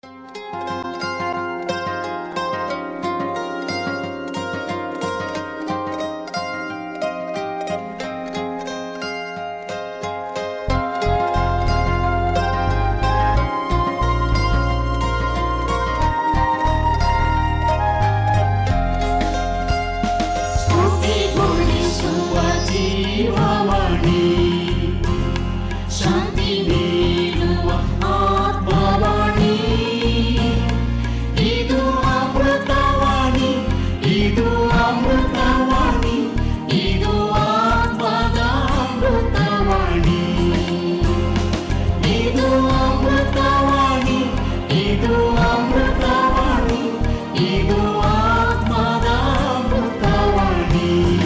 ಸ್ತುತಿಗೊಳಿಸುವ ಜೀವವಾಣಿ ಶಾಂತಿ ನೀಡುವ ಆತ್ಮವಾಣಿ ಇದು ಅಮೃತವಾಣಿ ಇದು ಅಮೃತವಾಣಿ ಇದು ಆತ್ಮದ ಅಮೃತವಾಣಿ ಇದು ಅಮೃತವಾಣಿ ಇದು ಅಮೃತವಾಣಿ ಇದು ಆತ್ಮದ ಅಮೃತವಾಣಿ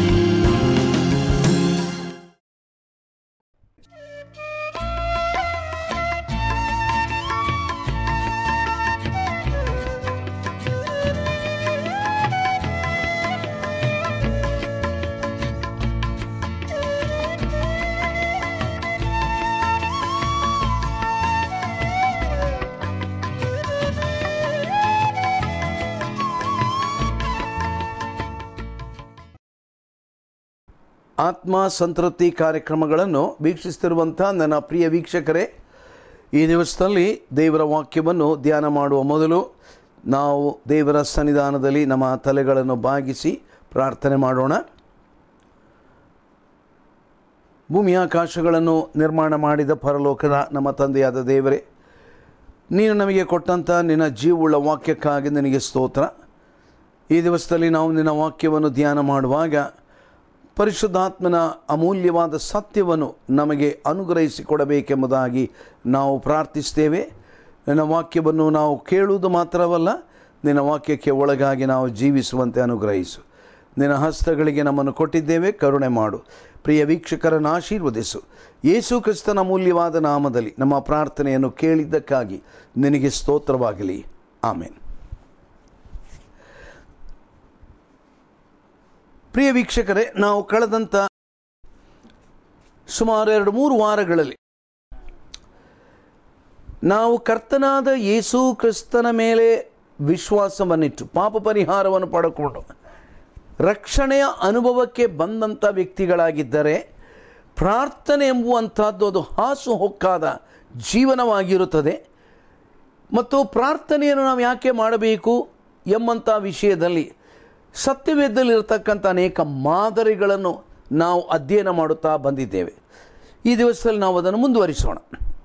ಆತ್ಮ ಸಂತೃಪ್ತಿ ಕಾರ್ಯಕ್ರಮಗಳನ್ನು ವೀಕ್ಷಿಸ್ತಿರುವಂಥ ನನ್ನ ಪ್ರಿಯ ವೀಕ್ಷಕರೇ ಈ ದಿವಸದಲ್ಲಿ ದೇವರ ವಾಕ್ಯವನ್ನು ಧ್ಯಾನ ಮಾಡುವ ಮೊದಲು ನಾವು ದೇವರ ಸನ್ನಿಧಾನದಲ್ಲಿ ನಮ್ಮ ತಲೆಗಳನ್ನು ಬಾಗಿಸಿ ಪ್ರಾರ್ಥನೆ ಮಾಡೋಣ ಭೂಮಿ ಆಕಾಶಗಳನ್ನು ನಿರ್ಮಾಣ ಮಾಡಿದ ಪರಲೋಕದ ನಮ್ಮ ತಂದೆಯಾದ ದೇವರೇ ನೀನು ನಮಗೆ ಕೊಟ್ಟಂಥ ನಿನ್ನ ಜೀವವುಳ್ಳ ವಾಕ್ಯಕ್ಕಾಗಿ ನಿನಗೆ ಸ್ತೋತ್ರ ಈ ದಿವಸದಲ್ಲಿ ನಾವು ನಿನ್ನ ವಾಕ್ಯವನ್ನು ಧ್ಯಾನ ಮಾಡುವಾಗ ಪರಿಶುದ್ಧಾತ್ಮನ ಅಮೂಲ್ಯವಾದ ಸತ್ಯವನ್ನು ನಮಗೆ ಅನುಗ್ರಹಿಸಿಕೊಡಬೇಕೆಂಬುದಾಗಿ ನಾವು ಪ್ರಾರ್ಥಿಸ್ತೇವೆ ನಿನ್ನ ವಾಕ್ಯವನ್ನು ನಾವು ಕೇಳುವುದು ಮಾತ್ರವಲ್ಲ ನಿನ್ನ ವಾಕ್ಯಕ್ಕೆ ಒಳಗಾಗಿ ನಾವು ಜೀವಿಸುವಂತೆ ಅನುಗ್ರಹಿಸು ನಿನ್ನ ಹಸ್ತಗಳಿಗೆ ನಮ್ಮನ್ನು ಕೊಟ್ಟಿದ್ದೇವೆ ಕರುಣೆ ಮಾಡು ಪ್ರಿಯ ವೀಕ್ಷಕರನ್ನು ಆಶೀರ್ವದಿಸು ಯೇಸು ಕ್ರಿಸ್ತನ ಅಮೂಲ್ಯವಾದ ನಾಮದಲ್ಲಿ ನಮ್ಮ ಪ್ರಾರ್ಥನೆಯನ್ನು ಕೇಳಿದ್ದಕ್ಕಾಗಿ ನಿನಗೆ ಸ್ತೋತ್ರವಾಗಲಿ ಆಮೇನ್ ಪ್ರಿಯ ವೀಕ್ಷಕರೇ ನಾವು ಕಳೆದಂಥ ಸುಮಾರು ಎರಡು ಮೂರು ವಾರಗಳಲ್ಲಿ ನಾವು ಕರ್ತನಾದ ಯೇಸು ಕ್ರಿಸ್ತನ ಮೇಲೆ ವಿಶ್ವಾಸವನ್ನಿಟ್ಟು ಪಾಪ ಪರಿಹಾರವನ್ನು ಪಡ್ಕೊಂಡು ರಕ್ಷಣೆಯ ಅನುಭವಕ್ಕೆ ಬಂದಂಥ ವ್ಯಕ್ತಿಗಳಾಗಿದ್ದರೆ ಪ್ರಾರ್ಥನೆ ಎಂಬುವಂಥದ್ದು ಅದು ಹಾಸು ಹೊಕ್ಕಾದ ಜೀವನವಾಗಿರುತ್ತದೆ ಮತ್ತು ಪ್ರಾರ್ಥನೆಯನ್ನು ನಾವು ಯಾಕೆ ಮಾಡಬೇಕು ಎಂಬಂಥ ವಿಷಯದಲ್ಲಿ ಸತ್ಯವೇದದಲ್ಲಿರತಕ್ಕಂಥ ಅನೇಕ ಮಾದರಿಗಳನ್ನು ನಾವು ಅಧ್ಯಯನ ಮಾಡುತ್ತಾ ಬಂದಿದ್ದೇವೆ ಈ ದಿವಸದಲ್ಲಿ ನಾವು ಅದನ್ನು ಮುಂದುವರಿಸೋಣ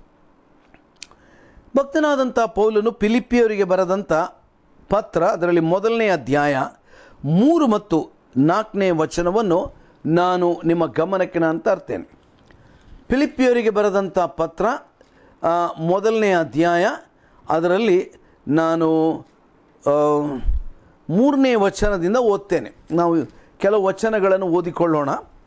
ಭಕ್ತನಾದಂಥ ಪೌಲನು ಫಿಲಿಪಿಯವರಿಗೆ ಬರೆದಂಥ ಪತ್ರ ಅದರಲ್ಲಿ ಮೊದಲನೇ ಅಧ್ಯಾಯ ಮೂರು ಮತ್ತು ನಾಲ್ಕನೇ ವಚನವನ್ನು ನಾನು ನಿಮ್ಮ ಗಮನಕ್ಕೆ ನಾನು ತರ್ತೇನೆ ಫಿಲಿಪಿಯವರಿಗೆ ಬರೆದಂಥ ಪತ್ರ ಆ, ಮೊದಲನೇ ಅಧ್ಯಾಯ ಅದರಲ್ಲಿ ನಾನು ಆ, ಮೂರನೇ ವಚನದಿಂದ ಓದ್ತೇನೆ ನಾವು ಕೆಲವು ವಚನಗಳನ್ನು ಓದಿಕೊಳ್ಳೋಣ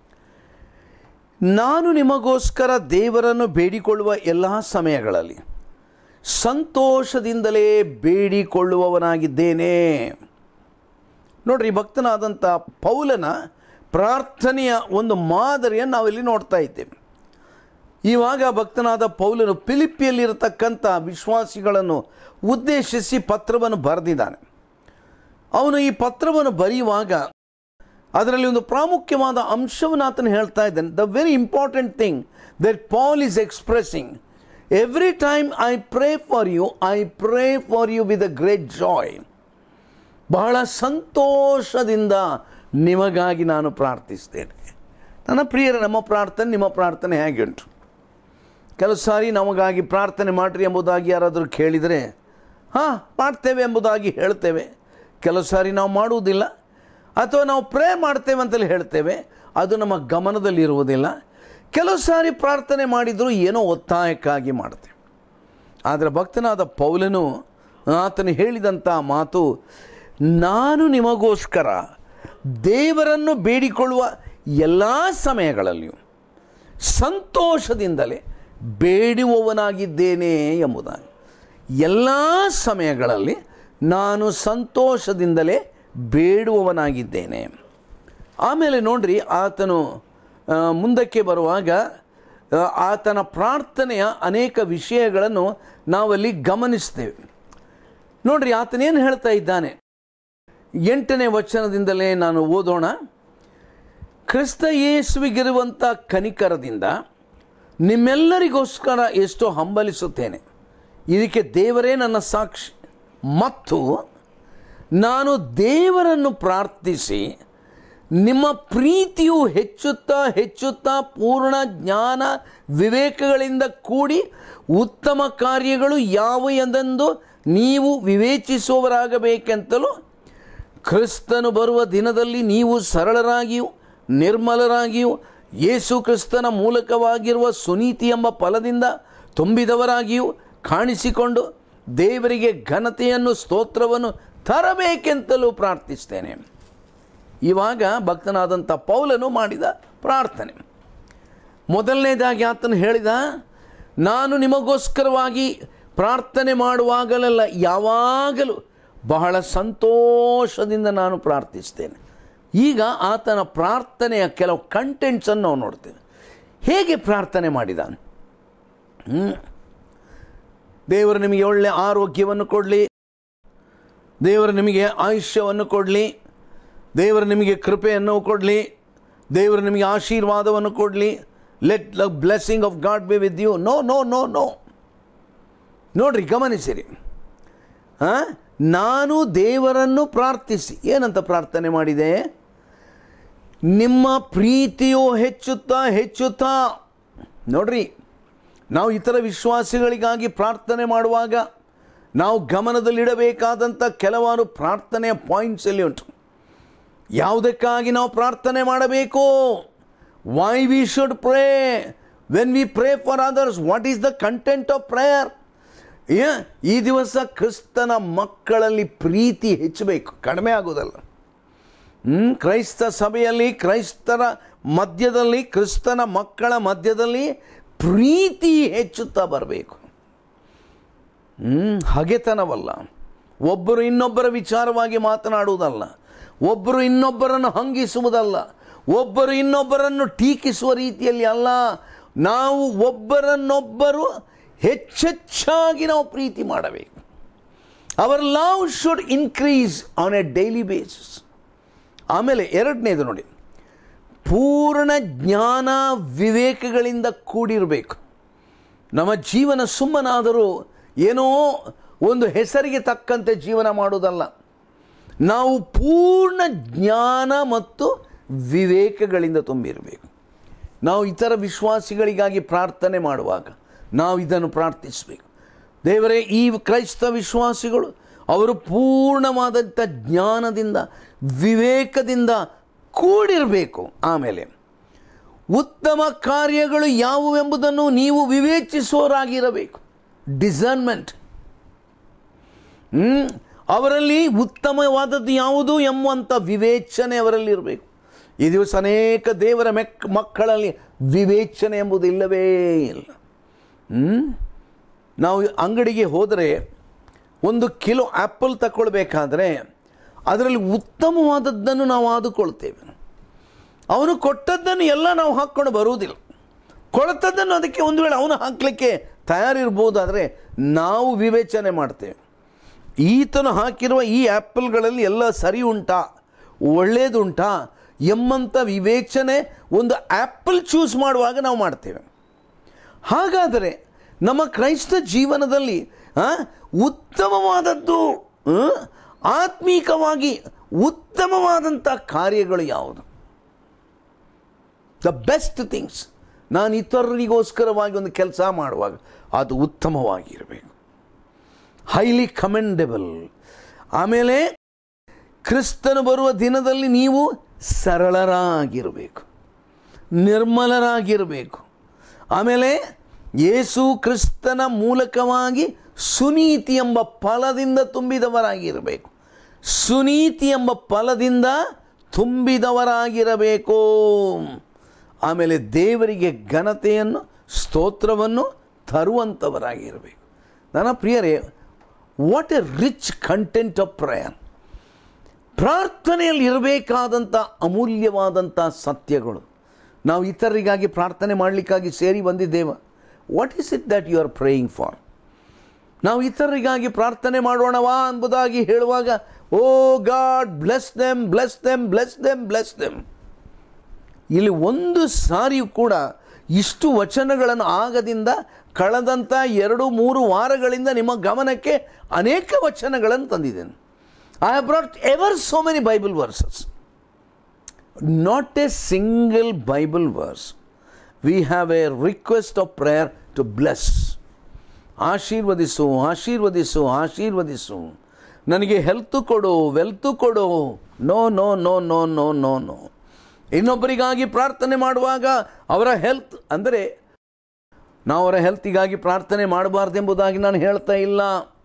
ನಾನು ನಿಮಗೋಸ್ಕರ ದೇವರನ್ನು ಬೇಡಿಕೊಳ್ಳುವ ಎಲ್ಲ ಸಮಯಗಳಲ್ಲಿ ಸಂತೋಷದಿಂದಲೇ ಬೇಡಿಕೊಳ್ಳುವವನಾಗಿದ್ದೇನೆ ನೋಡ್ರಿ ಭಕ್ತನಾದಂಥ ಪೌಲನ ಪ್ರಾರ್ಥನೆಯ ಒಂದು ಮಾದರಿಯನ್ನು ನಾವಿಲ್ಲಿ ನೋಡ್ತಾ ಇದ್ದೇವೆ ಇವಾಗ ಭಕ್ತನಾದ ಪೌಲನು ಫಿಲಿಪಿಯಲ್ಲಿರತಕ್ಕಂಥ ವಿಶ್ವಾಸಿಗಳನ್ನು ಉದ್ದೇಶಿಸಿ ಪತ್ರವನ್ನು ಬರೆದಿದ್ದಾನೆ ಅವನು ಈ ಪತ್ರವನ್ನು ಬರೆಯುವಾಗ ಅದರಲ್ಲಿ ಒಂದು ಪ್ರಾಮುಖ್ಯವಾದ ಅಂಶವನ್ನು ಆತನು ಹೇಳ್ತಾ ಇದ್ದಾನೆ the very important thing that Paul is expressing every time I pray for you I pray for you with a great joy ಬಹಳ ಸಂತೋಷದಿಂದ ನಿಮಗಾಗಿ ನಾನು ಪ್ರಾರ್ಥಿಸ್ತೇನೆ ನನ್ನ ಪ್ರಿಯರ ನಮ್ಮ ಪ್ರಾರ್ಥನೆ ನಿಮ್ಮ ಪ್ರಾರ್ಥನೆ ಹೇಗೆ ಉಂಟು ಕೆಲವು ಸಾರಿ ನಮಗಾಗಿ ಪ್ರಾರ್ಥನೆ ಮಾಡಿರಿ ಎಂಬುದಾಗಿ ಯಾರಾದರೂ ಕೇಳಿದರೆ ಹಾಂ ಮಾಡ್ತೇವೆ ಎಂಬುದಾಗಿ ಹೇಳ್ತೇವೆ ಕೆಲವು ಸಾರಿ ನಾವು ಮಾಡುವುದಿಲ್ಲ ಅಥವಾ ನಾವು ಪ್ರೇ ಮಾಡ್ತೇವೆ ಅಂತಲೇ ಹೇಳ್ತೇವೆ ಅದು ನಮ್ಮ ಗಮನದಲ್ಲಿರುವುದಿಲ್ಲ ಕೆಲವು ಸಾರಿ ಪ್ರಾರ್ಥನೆ ಮಾಡಿದರೂ ಏನೋ ಒತ್ತಾಯಕ್ಕಾಗಿ ಮಾಡ್ತೇವೆ ಆದರೆ ಭಕ್ತನಾದ ಪೌಲನು ಆತನು ಹೇಳಿದಂಥ ಮಾತು ನಾನು ನಿಮಗೋಸ್ಕರ ದೇವರನ್ನು ಬೇಡಿಕೊಳ್ಳುವ ಎಲ್ಲ ಸಮಯಗಳಲ್ಲಿಯೂ ಸಂತೋಷದಿಂದಲೇ ಬೇಡುವವನಾಗಿದ್ದೇನೆ ಎಂಬುದಾಗಿ ಎಲ್ಲ ಸಮಯಗಳಲ್ಲಿ ನಾನು ಸಂತೋಷದಿಂದಲೇ ಬೇಡುವವನಾಗಿದ್ದೇನೆ ಆಮೇಲೆ ನೋಡ್ರಿ ಆತನು ಆ, ಮುಂದಕ್ಕೆ ಬರುವಾಗ ಆ, ಆತನ ಪ್ರಾರ್ಥನೆಯ ಅನೇಕ ವಿಷಯಗಳನ್ನು ನಾವಲ್ಲಿ ಗಮನಿಸ್ತೇವೆ ನೋಡ್ರಿ ಆತನೇನು ಹೇಳ್ತಾ ಇದ್ದಾನೆ ಎಂಟನೇ ವಚನದಿಂದಲೇ ನಾನು ಓದೋಣ ಕ್ರಿಸ್ತ ಯೇಸುವಿಗಿರುವಂಥ ಕನಿಕರದಿಂದ ನಿಮ್ಮೆಲ್ಲರಿಗೋಸ್ಕರ ಎಷ್ಟೋ ಹಂಬಲಿಸುತ್ತೇನೆ ಇದಕ್ಕೆ ದೇವರೇ ನನ್ನ ಸಾಕ್ಷಿ ಮತ್ತು ನಾನು ದೇವರನ್ನು ಪ್ರಾರ್ಥಿಸಿ ನಿಮ್ಮ ಪ್ರೀತಿಯು ಹೆಚ್ಚುತ್ತಾ ಹೆಚ್ಚುತ್ತಾ ಪೂರ್ಣ ಜ್ಞಾನ ವಿವೇಕಗಳಿಂದ ಕೂಡಿ ಉತ್ತಮ ಕಾರ್ಯಗಳು ಯಾವ ಎಂದೆಂದು ನೀವು ವಿವೇಚಿಸುವವರಾಗಬೇಕೆಂತಲೂ ಕ್ರಿಸ್ತನು ಬರುವ ದಿನದಲ್ಲಿ ನೀವು ಸರಳರಾಗಿಯೂ ನಿರ್ಮಲರಾಗಿಯೂ ಯೇಸು ಕ್ರಿಸ್ತನ ಮೂಲಕವಾಗಿರುವ ಸುನೀತಿ ಎಂಬ ಫಲದಿಂದ ತುಂಬಿದವರಾಗಿಯೂ ಕಾಣಿಸಿಕೊಂಡು ದೇವರಿಗೆ ಘನತೆಯನ್ನು ಸ್ತೋತ್ರವನ್ನು ತರಬೇಕೆಂತಲೂ ಪ್ರಾರ್ಥಿಸ್ತೇನೆ ಇವಾಗ ಭಕ್ತನಾದಂಥ ಪೌಲನು ಮಾಡಿದ ಪ್ರಾರ್ಥನೆ ಮೊದಲನೇದಾಗಿ ಆತನು ಹೇಳಿದ ನಾನು ನಿಮಗೋಸ್ಕರವಾಗಿ ಪ್ರಾರ್ಥನೆ ಮಾಡುವಾಗಲೆಲ್ಲ ಯಾವಾಗಲೂ ಬಹಳ ಸಂತೋಷದಿಂದ ನಾನು ಪ್ರಾರ್ಥಿಸ್ತೇನೆ ಈಗ ಆತನ ಪ್ರಾರ್ಥನೆಯ ಕೆಲವು ಕಂಟೆಂಟ್ಸನ್ನು ನಾವು ನೋಡ್ತೇವೆ ಹೇಗೆ ಪ್ರಾರ್ಥನೆ ಮಾಡಿದ ಹ್ಮ್. ದೇವರು ನಿಮಗೆ ಒಳ್ಳೆ ಆರೋಗ್ಯವನ್ನು ಕೊಡಲಿ ದೇವರು ನಿಮಗೆ ಆಯುಷ್ಯವನ್ನು ಕೊಡಲಿ ದೇವರು ನಿಮಗೆ ಕೃಪೆಯನ್ನು ಕೊಡಲಿ ದೇವರು ನಿಮಗೆ ಆಶೀರ್ವಾದವನ್ನು ಕೊಡಲಿ let the blessing of God be with you no no no no ನೋಡ್ರಿ ಗಮನಿಸಿರಿ ಆ? ನಾನು ದೇವರನ್ನು ಪ್ರಾರ್ಥಿಸಿ ಏನಂತ ಪ್ರಾರ್ಥನೆ ಮಾಡಿದೆ ನಿಮ್ಮ ಪ್ರೀತಿಯು ಹೆಚ್ಚುತ್ತಾ ಹೆಚ್ಚುತ್ತಾ ನೋಡ್ರಿ ನಾವು ಇತರ ವಿಶ್ವಾಸಿಗಳಿಗಾಗಿ ಪ್ರಾರ್ಥನೆ ಮಾಡುವಾಗ ನಾವು ಗಮನದಲ್ಲಿಡಬೇಕಾದಂಥ ಕೆಲವಾರು ಪ್ರಾರ್ಥನೆಯ ಪಾಯಿಂಟ್ಸ್ ಎಲ್ಲಿ ಉಂಟು ಯಾವುದಕ್ಕಾಗಿ ನಾವು ಪ್ರಾರ್ಥನೆ ಮಾಡಬೇಕು why we should pray when we pray for others what is the content of prayer ಈ ದಿವಸ ಕ್ರಿಸ್ತನ ಮಕ್ಕಳಲ್ಲಿ ಪ್ರೀತಿ ಹೆಚ್ಚಬೇಕು ಕಡಿಮೆ ಆಗೋದಲ್ಲ ಹ್ಮ್? ಕ್ರೈಸ್ತ ಸಭೆಯಲ್ಲಿ ಕ್ರೈಸ್ತರ ಮಧ್ಯದಲ್ಲಿ ಕ್ರಿಸ್ತನ ಮಕ್ಕಳ ಮಧ್ಯದಲ್ಲಿ ಪ್ರೀತಿ ಹೆಚ್ಚುತ್ತಾ ಬರಬೇಕು ಹ್ಮ್, ಹಗೆತನವಲ್ಲ ಒಬ್ಬರು ಇನ್ನೊಬ್ಬರ ವಿಚಾರವಾಗಿ ಮಾತನಾಡುವುದಲ್ಲ ಒಬ್ಬರು ಇನ್ನೊಬ್ಬರನ್ನು ಹಂಗಿಸುವುದಲ್ಲ ಒಬ್ಬರು ಇನ್ನೊಬ್ಬರನ್ನು ಟೀಕಿಸುವ ರೀತಿಯಲ್ಲಿ ಅಲ್ಲ ನಾವು ಒಬ್ಬರನ್ನೊಬ್ಬರು ಹೆಚ್ಚೆಚ್ಚಾಗಿ ನಾವು ಪ್ರೀತಿ ಮಾಡಬೇಕು our love should increase on a daily basis ಆಮೇಲೆ ಎರಡನೇದು ನೋಡಿ ಪೂರ್ಣ ಜ್ಞಾನ ವಿವೇಕಗಳಿಂದ ಕೂಡಿರಬೇಕು ನಮ್ಮ ಜೀವನ ಸುಮ್ಮನಾದರೂ ಏನೋ ಒಂದು ಹೆಸರಿಗೆ ತಕ್ಕಂತೆ ಜೀವನ ಮಾಡುವುದಲ್ಲ ನಾವು ಪೂರ್ಣ ಜ್ಞಾನ ಮತ್ತು ವಿವೇಕಗಳಿಂದ ತುಂಬಿರಬೇಕು ನಾವು ಇತರ ವಿಶ್ವಾಸಿಗಳಿಗಾಗಿ ಪ್ರಾರ್ಥನೆ ಮಾಡುವಾಗ ನಾವು ಇದನ್ನು ಪ್ರಾರ್ಥಿಸಬೇಕು ದೇವರೇ ಈ ಕ್ರೈಸ್ತ ವಿಶ್ವಾಸಿಗಳು ಅವರು ಪೂರ್ಣವಾದಂಥ ಜ್ಞಾನದಿಂದ ವಿವೇಕದಿಂದ ಕೂಡಿರಬೇಕು ಆಮೇಲೆ ಉತ್ತಮ ಕಾರ್ಯಗಳು ಯಾವುವೆಂಬುದನ್ನು ನೀವು ವಿವೇಚಿಸುವವರಾಗಿರಬೇಕು ಡಿಸರ್ನ್ಮೆಂಟ್ ಹ್ಮ್? ಅವರಲ್ಲಿ ಉತ್ತಮವಾದದ್ದು ಯಾವುದು ಎಂಬುವಂಥ ವಿವೇಚನೆ ಅವರಲ್ಲಿ ಇರಬೇಕು ಈ ದಿವಸ ಅನೇಕ ದೇವರ ಮೆಕ್ ಮಕ್ಕಳಲ್ಲಿ ವಿವೇಚನೆ ಎಂಬುದು ಇಲ್ಲವೇ ಇಲ್ಲ ಹ್ಮ್? ನಾವು ಅಂಗಡಿಗೆ ಹೋದರೆ ಒಂದು ಕಿಲೋ ಆ್ಯಪಲ್ ತಗೊಳ್ಬೇಕಾದ್ರೆ ಅದರಲ್ಲಿ ಉತ್ತಮವಾದದ್ದನ್ನು ನಾವು ಆದುಕೊಳ್ತೇವೆ ಅವನು ಕೊಟ್ಟದ್ದನ್ನು ಎಲ್ಲ ನಾವು ಹಾಕ್ಕೊಂಡು ಬರುವುದಿಲ್ಲ ಕೊಳತದ್ದನ್ನು ಅದಕ್ಕೆ ಒಂದು ವೇಳೆ ಅವನು ಹಾಕಲಿಕ್ಕೆ ತಯಾರಿರ್ಬೋದಾದರೆ ನಾವು ವಿವೇಚನೆ ಮಾಡ್ತೇವೆ ಈತನು ಹಾಕಿರುವ ಈ ಆ್ಯಪಲ್ಗಳಲ್ಲಿ ಎಲ್ಲ ಸರಿ ಉಂಟಾ ಒಳ್ಳೆಯದುಂಟಾ ಎಂಬಂಥ ವಿವೇಚನೆ ಒಂದು ಆ್ಯಪಲ್ ಚೂಸ್ ಮಾಡುವಾಗ ನಾವು ಮಾಡ್ತೇವೆ ಹಾಗಾದರೆ ನಮ್ಮ ಕ್ರೈಸ್ತ ಜೀವನದಲ್ಲಿ ಆ, ಉತ್ತಮವಾದದ್ದು ಆ, ಆತ್ಮೀಕವಾಗಿ ಉತ್ತಮವಾದಂಥ ಕಾರ್ಯಗಳು ಯಾವುದು ದ ಬೆಸ್ಟ್ ಥಿಂಗ್ಸ್ ನಾನು ಇತರರಿಗೋಸ್ಕರವಾಗಿ ಒಂದು ಕೆಲಸ ಮಾಡುವಾಗ ಅದು ಉತ್ತಮವಾಗಿರಬೇಕು ಹೈಲಿ ಕಮೆಂಡೆಬಲ್ ಆಮೇಲೆ ಕ್ರಿಸ್ತನು ಬರುವ ದಿನದಲ್ಲಿ ನೀವು ಸರಳರಾಗಿರಬೇಕು ನಿರ್ಮಲರಾಗಿರಬೇಕು ಆಮೇಲೆ ಯೇಸು ಕ್ರಿಸ್ತನ ಮೂಲಕವಾಗಿ ಸುನೀತಿ ಎಂಬ ಫಲದಿಂದ ತುಂಬಿದವರಾಗಿರಬೇಕು ಸುನೀತಿ ಎಂಬ ಫಲದಿಂದ ತುಂಬಿದವರಾಗಿರಬೇಕು ಆಮೇಲೆ ದೇವರಿಗೆ ಘನತೆಯನ್ನು ಸ್ತೋತ್ರವನ್ನು ತರುವಂಥವರಾಗಿರಬೇಕು ನನ್ನ ಪ್ರಿಯರೇ what a rich content of prayer ಪ್ರಾರ್ಥನೆಯಲ್ಲಿ ಇರಬೇಕಾದಂಥ ಅಮೂಲ್ಯವಾದಂಥ ಸತ್ಯಗಳು ನಾವು ಇತರರಿಗಾಗಿ ಪ್ರಾರ್ಥನೆ ಮಾಡಲಿಕ್ಕಾಗಿ ಸೇರಿ ಬಂದಿದ್ದೇವೆ what is it that you are praying for ನಾವು ಇತರರಿಗಾಗಿ ಪ್ರಾರ್ಥನೆ ಮಾಡೋಣವಾ ಎಂಬುದಾಗಿ ಹೇಳುವಾಗ O God bless them bless them bless them bless them ಇಲ್ಲಿ ಒಂದು ಸಾರಿಯೂ ಕೂಡ ಇಷ್ಟು ವಚನಗಳನ್ನು ಆಗದಿಂದ ಕಳೆದಂಥ ಎರಡು ಮೂರು ವಾರಗಳಿಂದ ನಿಮ್ಮ ಗಮನಕ್ಕೆ ಅನೇಕ ವಚನಗಳನ್ನು ತಂದಿದ್ದೇನೆ I have brought ever so many Bible verses not a single Bible verse we have a request of prayer to bless ಆಶೀರ್ವದಿಸು ಆಶೀರ್ವದಿಸು ಆಶೀರ್ವದಿಸು ನನಗೆ ಹೆಲ್ತು ಕೊಡು ವೆಲ್ತು ಕೊಡು no no no no no no no ಇನ್ನೊಬ್ಬರಿಗಾಗಿ ಪ್ರಾರ್ಥನೆ ಮಾಡುವಾಗ ಅವರ ಹೆಲ್ತ್ ಅಂದರೆ ನಾವು ಅವರ ಹೆಲ್ತಿಗಾಗಿ ಪ್ರಾರ್ಥನೆ ಮಾಡಬಾರ್ದೆಂಬುದಾಗಿ ನಾನು ಹೇಳ್ತಾ ಇಲ್ಲ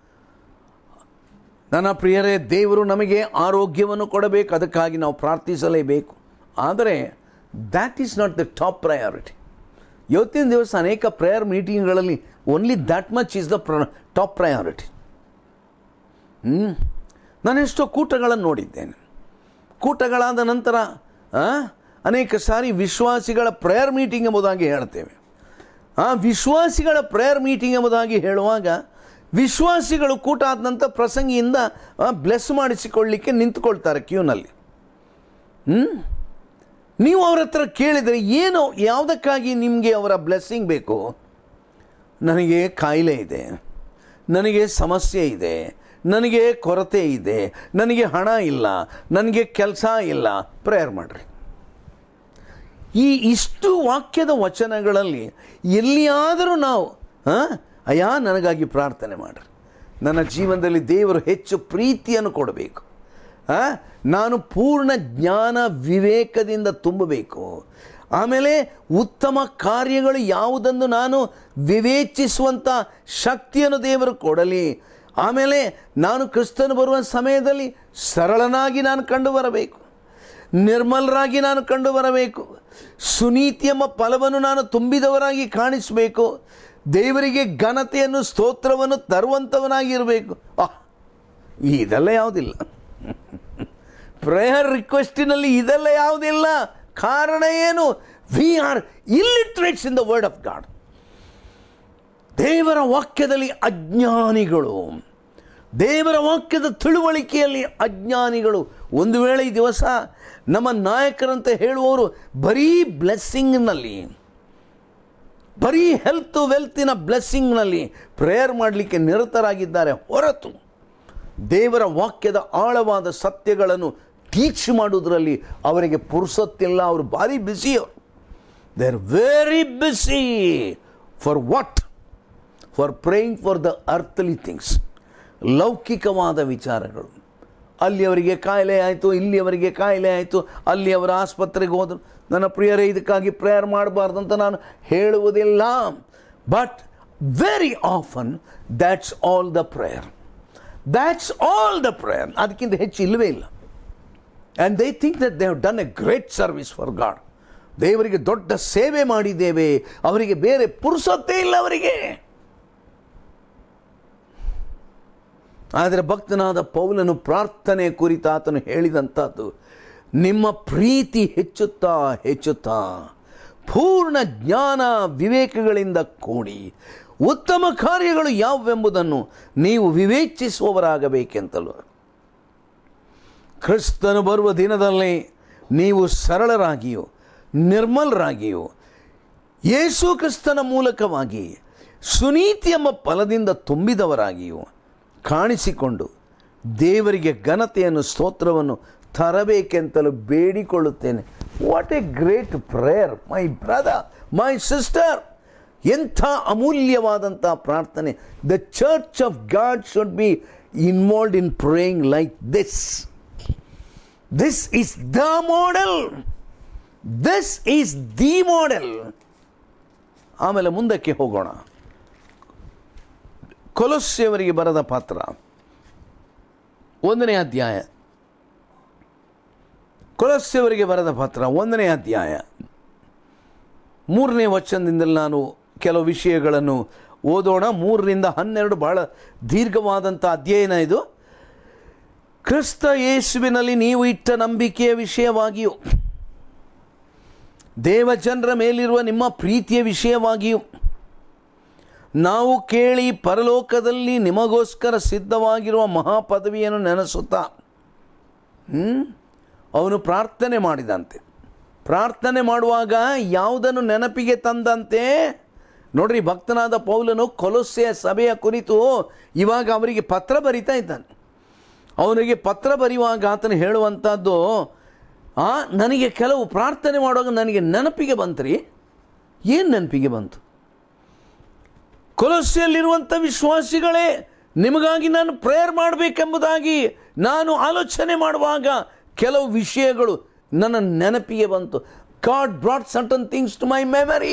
ನನ್ನ ಪ್ರಿಯರೇ ದೇವರು ನಮಗೆ ಆರೋಗ್ಯವನ್ನು ಕೊಡಬೇಕು ಅದಕ್ಕಾಗಿ ನಾವು ಪ್ರಾರ್ಥಿಸಲೇಬೇಕು ಆದರೆ that is not the top priority ಇವತ್ತಿನ ದಿವಸ ಅನೇಕ ಪ್ರೇಯರ್ ಮೀಟಿಂಗ್ಗಳಲ್ಲಿ only that much is the ಪ್ರ ಟಾಪ್ ಪ್ರಯಾರಿಟಿ ಹ್ಞೂ ನಾನು ಎಷ್ಟೋ ಕೂಟಗಳನ್ನು ನೋಡಿದ್ದೇನೆ ಕೂಟಗಳಾದ ನಂತರ ಆ, ಅನೇಕ ಸಾರಿ ವಿಶ್ವಾಸಿಗಳ ಪ್ರೇಯರ್ ಮೀಟಿಂಗ್ ಎಂಬುದಾಗಿ ಹೇಳ್ತೇವೆ ಆ ವಿಶ್ವಾಸಿಗಳ ಪ್ರೇಯರ್ ಮೀಟಿಂಗ್ ಎಂಬುದಾಗಿ ಹೇಳುವಾಗ ವಿಶ್ವಾಸಿಗಳು ಕೂಟ ಆದ ನಂತರ ಪ್ರಸಂಗಿಯಿಂದ ಬ್ಲೆಸ್ ಮಾಡಿಸಿಕೊಳ್ಳಿಕ್ಕೆ ನಿಂತುಕೊಳ್ತಾರೆ ಕ್ಯೂನಲ್ಲಿ ಹ್ಞೂ ನೀವು ಅವ್ರ ಹತ್ರ ಕೇಳಿದರೆ ಏನು ಯಾವುದಕ್ಕಾಗಿ ನಿಮಗೆ ಅವರ ಬ್ಲೆಸ್ಸಿಂಗ್ ಬೇಕು ನನಗೆ ಕಾಯಿಲೆ ಇದೆ ನನಗೆ ಸಮಸ್ಯೆ ಇದೆ ನನಗೆ ಕೊರತೆ ಇದೆ ನನಗೆ ಹಣ ಇಲ್ಲ ನನಗೆ ಕೆಲಸ ಇಲ್ಲ ಪ್ರೇಯರ್ ಮಾಡಿರಿ ಈ ಇಷ್ಟು ವಾಕ್ಯದ ವಚನಗಳಲ್ಲಿ ಎಲ್ಲಿಯಾದರೂ ನಾವು ಆ, ಅಯ್ಯ ನನಗಾಗಿ ಪ್ರಾರ್ಥನೆ ಮಾಡಿರಿ ನನ್ನ ಜೀವನದಲ್ಲಿ ದೇವರು ಹೆಚ್ಚು ಪ್ರೀತಿಯನ್ನು ಕೊಡಬೇಕು ಆ, ನಾನು ಪೂರ್ಣ ಜ್ಞಾನ ವಿವೇಕದಿಂದ ತುಂಬಬೇಕು ಆಮೇಲೆ ಉತ್ತಮ ಕಾರ್ಯಗಳು ಯಾವುದನ್ನು ನಾನು ವಿವೇಚಿಸುವಂಥ ಶಕ್ತಿಯನ್ನು ದೇವರು ಕೊಡಲಿ ಆಮೇಲೆ ನಾನು ಕ್ರಿಸ್ತನು ಬರುವ ಸಮಯದಲ್ಲಿ ಸರಳನಾಗಿ ನಾನು ಕಂಡು ಬರಬೇಕು ನಿರ್ಮಲರಾಗಿ ನಾನು ಕಂಡು ಬರಬೇಕು ಸುನೀತಿ ಎಂಬ ಫಲವನ್ನು ನಾನು ತುಂಬಿದವರಾಗಿ ಕಾಣಿಸಬೇಕು ದೇವರಿಗೆ ಘನತೆಯನ್ನು ಸ್ತೋತ್ರವನ್ನು ತರುವಂಥವನಾಗಿರಬೇಕು ಆಹ್ ಇದೆಲ್ಲ ಯಾವುದಿಲ್ಲ ಪ್ರೇಯರ್ ರಿಕ್ವೆಸ್ಟಿನಲ್ಲಿ ಇದೆಲ್ಲ ಯಾವುದಿಲ್ಲ ಕಾರಣ ಏನು we are illiterates in the word of God ದೇವರ ವಾಕ್ಯದಲ್ಲಿ ಅಜ್ಞಾನಿಗಳು ದೇವರ ವಾಕ್ಯದ ತಿಳುವಳಿಕೆಯಲ್ಲಿ ಅಜ್ಞಾನಿಗಳು ಒಂದು ವೇಳೆ ಈ ದಿವಸ ನಮ್ಮ ನಾಯಕರಂತ ಹೇಳುವವರು ಬರೀ ಬ್ಲೆಸ್ಸಿಂಗ್ನಲ್ಲಿ ಬರೀ ಹೆಲ್ತ್ ವೆಲ್ತಿನ ಬ್ಲೆಸ್ಸಿಂಗ್ನಲ್ಲಿ ಪ್ರೇಯರ್ ಮಾಡಲಿಕ್ಕೆ ನಿರತರಾಗಿದ್ದಾರೆ ಹೊರತು ದೇವರ ವಾಕ್ಯದ ಆಳವಾದ ಸತ್ಯಗಳನ್ನು ಟೀಚ್ ಮಾಡುವುದರಲ್ಲಿ ಅವರಿಗೆ ಪುರುಸೊತ್ತಿಲ್ಲ ಅವರು ಭಾರಿ ಬ್ಯುಸಿ ಅವರು they are very busy for what for praying for the earthly things ಲೌಕಿಕವಾದ ವಿಚಾರಗಳು ಅಲ್ಲಿ ಅವರಿಗೆ ಕಾಯಿಲೆ ಆಯಿತು ಇಲ್ಲಿ ಅವರಿಗೆ ಕಾಯಿಲೆ ಆಯಿತು ಅಲ್ಲಿ ಅವರ ಆಸ್ಪತ್ರೆಗೆ ಹೋದರು ನನ್ನ ಪ್ರಿಯರೇ ಇದಕ್ಕಾಗಿ ಪ್ರೇಯರ್ ಮಾಡಬಾರ್ದು ಅಂತ ನಾನು ಹೇಳುವುದಿಲ್ಲ but very often that's all the prayer that's all the prayer ಅದಕ್ಕಿಂತ ಹೆಚ್ಚು ಇಲ್ಲವೇ ಇಲ್ಲ and they think that they have done a great service for God ದೇವರಿಗೆ ದೊಡ್ಡ ಸೇವೆ ಮಾಡಿದ್ದೇವೆ ಅವರಿಗೆ ಬೇರೆ ಪುರುಸೊತ್ತೇ ಇಲ್ಲ ಅವರಿಗೆ ಆದರೆ ಭಕ್ತನಾದ ಪೌಲನು ಪ್ರಾರ್ಥನೆ ಕುರಿತು ಆತನು ಹೇಳಿದಂಥದ್ದು ನಿಮ್ಮ ಪ್ರೀತಿ ಹೆಚ್ಚುತ್ತಾ ಹೆಚ್ಚುತ್ತಾ ಪೂರ್ಣ ಜ್ಞಾನ ವಿವೇಕಗಳಿಂದ ಕೂಡಿ ಉತ್ತಮ ಕಾರ್ಯಗಳು ಯಾವುವೆಂಬುದನ್ನು ನೀವು ವಿವೇಚಿಸುವವರಾಗಬೇಕೆಂತಲೂ ಕ್ರಿಸ್ತನು ಬರುವ ದಿನದಲ್ಲಿ ನೀವು ಸರಳರಾಗಿಯೂ ನಿರ್ಮಲರಾಗಿಯೂ ಯೇಸು ಕ್ರಿಸ್ತನ ಮೂಲಕವಾಗಿ ಸುನೀತಿ ಎಂಬ ಫಲದಿಂದ ತುಂಬಿದವರಾಗಿಯೂ ಕಾಣಿಸಿಕೊಂಡು ದೇವರಿಗೆ ಘನತೆಯನ್ನು ಸ್ತೋತ್ರವನ್ನು ತರಬೇಕೆಂತಲೂ ಬೇಡಿಕೊಳ್ಳುತ್ತೇನೆ what a great prayer my brother my sister ಎಂಥ ಅಮೂಲ್ಯವಾದಂಥ ಪ್ರಾರ್ಥನೆ the church of God should be involved in praying like this this is the model this is the model ಆಮೇಲೆ ಮುಂದಕ್ಕೆ ಹೋಗೋಣ ಕೊಲೊಸ್ಯವರಿಗೆ ಬರದ ಪಾತ್ರ ಒಂದನೇ ಅಧ್ಯಾಯ ಕೊಲೊಸ್ಯವರಿಗೆ ಬರದ ಪಾತ್ರ ಒಂದನೇ ಅಧ್ಯಾಯ ಮೂರನೇ ವಚನದಿಂದಲೇ ನಾನು ಕೆಲವು ವಿಷಯಗಳನ್ನು ಓದೋಣ ಮೂರರಿಂದ ಹನ್ನೆರಡು ಬಹಳ ದೀರ್ಘವಾದಂಥ ಅಧ್ಯಯನ ಇದು ಕ್ರಿಸ್ತ ಯೇಸುವಿನಲ್ಲಿ ನೀವು ಇಟ್ಟ ನಂಬಿಕೆಯ ವಿಷಯವಾಗಿಯೂ ದೇವಜನರ ಮೇಲಿರುವ ನಿಮ್ಮ ಪ್ರೀತಿಯ ವಿಷಯವಾಗಿಯೂ ನಾವು ಕೇಳಿ ಪರಲೋಕದಲ್ಲಿ ನಿಮಗೋಸ್ಕರ ಸಿದ್ಧವಾಗಿರುವ ಮಹಾಪದವಿಯನ್ನು ನೆನೆಸುತ್ತಾ ಹ್ಮ್? ಅವನು ಪ್ರಾರ್ಥನೆ ಮಾಡಿದಂತೆ ಪ್ರಾರ್ಥನೆ ಮಾಡುವಾಗ ಯಾವುದನ್ನು ನೆನಪಿಗೆ ತಂದಂತೆ ನೋಡ್ರಿ ಭಕ್ತನಾದ ಪೌಲನು ಕೊಲೊಸ್ಸೆಯ ಸಭೆಯ ಕುರಿತು ಇವಾಗ ಅವರಿಗೆ ಪತ್ರ ಬರಿತಾ ಇದ್ದಾನೆ ಅವನಿಗೆ ಪತ್ರ ಬರೆಯುವಾಗ ಆತನು ಹೇಳುವಂಥದ್ದು ಆ ನನಗೆ ಕೆಲವು ಪ್ರಾರ್ಥನೆ ಮಾಡುವಾಗ ನನಗೆ ನೆನಪಿಗೆ ಬಂತ್ರಿ ಏನು ನೆನಪಿಗೆ ಬಂತು ಕೊಲೊಸ್ಸೆಯಲ್ಲಿರುವಂಥ ವಿಶ್ವಾಸಿಗಳೇ ನಿಮಗಾಗಿ ನಾನು ಪ್ರೇಯರ್ ಮಾಡಬೇಕೆಂಬುದಾಗಿ ನಾನು ಆಲೋಚನೆ ಮಾಡುವಾಗ ಕೆಲವು ವಿಷಯಗಳು ನನ್ನ ನೆನಪಿಗೆ ಬಂತು God brought certain things to my memory